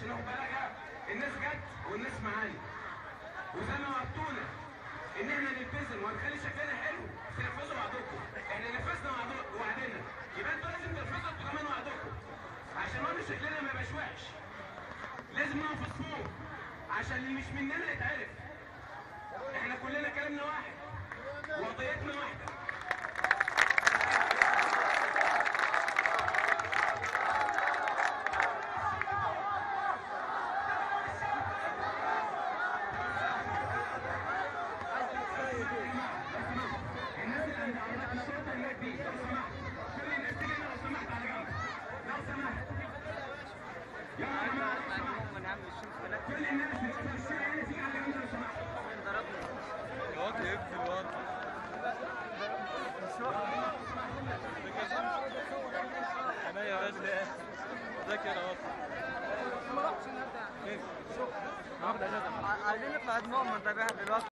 عشان ناخد بالك الناس جت والناس معانا وزي ما وعدتونا ان احنا نلتزم وهنخلي شكلنا حلو تنفذوا وعدكم احنا نفذنا وعد- وعدنا يبقى انتوا لازم تنفذوا انتوا كمان وعدكم عشان برضه شكلنا ما يبقاش وحش لازم نقف في صفوف عشان اللي مش مننا يتعرف احنا كلنا كلامنا واحد وقضيتنا واحده الناس اللي عند عربيات الشرطه هناك دي لو سمحت كل الناس تيجي هنا لو سمحت على جنب لو سمحت يلا يا جماعه لو سمحت من عم الشمس بلد كل الناس اللي في الشارع هنا تيجي على جنب لو سمحت ضربنا الواد يبكي الواد انا يا باشا ذاكر اهو عايزين نطلع دموع من طبيعة دلوقتي